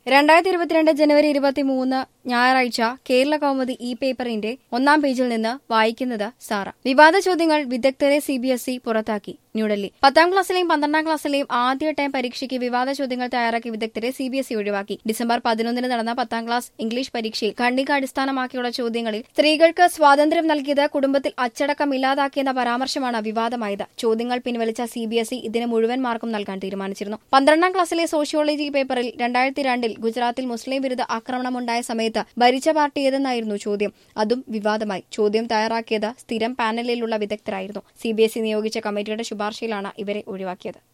രണ്ടായിരത്തി ഇരുപത്തിരണ്ട് ജനുവരി ഇരുപത്തിമൂന്ന് ഞായറാഴ്ച കേരള കൗമുദി ഇ പേപ്പറിന്റെ ഒന്നാം പേജിൽ നിന്ന് വായിക്കുന്നത് സാറ വിവാദ ചോദ്യങ്ങൾ വിദഗ്ധരെ സി ബി എസ് ഇ പുറത്താക്കി ന്യൂഡൽഹി പത്താം ക്ലാസ്സിലെയും പന്ത്രണ്ടാം ക്ലാസ്സിലെയും ആദ്യ ടൈം പരീക്ഷയ്ക്ക് വിവാദ ചോദ്യങ്ങൾ തയ്യാറാക്കിയ വിദഗ്ധരെ സി ബി എസ് ഇ ഒഴിവാക്കി ഡിസംബർ പതിനൊന്നിന് നടന്ന പത്താം ക്ലാസ് ഇംഗ്ലീഷ് പരീക്ഷയിൽ ഖണ്ഡിക അടിസ്ഥാനമാക്കിയുള്ള ചോദ്യങ്ങളിൽ സ്ത്രീകൾക്ക് സ്വാതന്ത്ര്യം നൽകിയത് കുടുംബത്തിൽ അച്ചടക്കം ഇല്ലാതാക്കിയെന്ന പരാമർശമാണ് വിവാദമായത് ചോദ്യങ്ങൾ പിൻവലിച്ച സി ബി എസ് ഇ ഇതിന് മുഴുവൻ മാർക്കും നൽകാൻ തീരുമാനിച്ചിരുന്നു പന്ത്രണ്ടാം ക്ലാസ്സിലെ സോഷ്യോളജി പേപ്പറിൽ രണ്ടായിരത്തി രണ്ടിൽ ഗുജറാത്തിൽ മുസ്ലിം വിരുദ്ധ ആക്രമണമുണ്ടായ സമയത്ത് ഭരിച്ച പാർട്ടി ഏതെന്നായിരുന്നു ചോദ്യം അതും വിവാദമായി ചോദ്യം തയ്യാറാക്കിയത് സ്ഥിരം പാനലിലുള്ള വിദഗ്ധരായിരുന്നു സി ബി എസ് ഇ നിയോഗിച്ച കമ്മിറ്റിയുടെ ശുപാർശയിലാണ് ഇവരെ ഒഴിവാക്കിയത്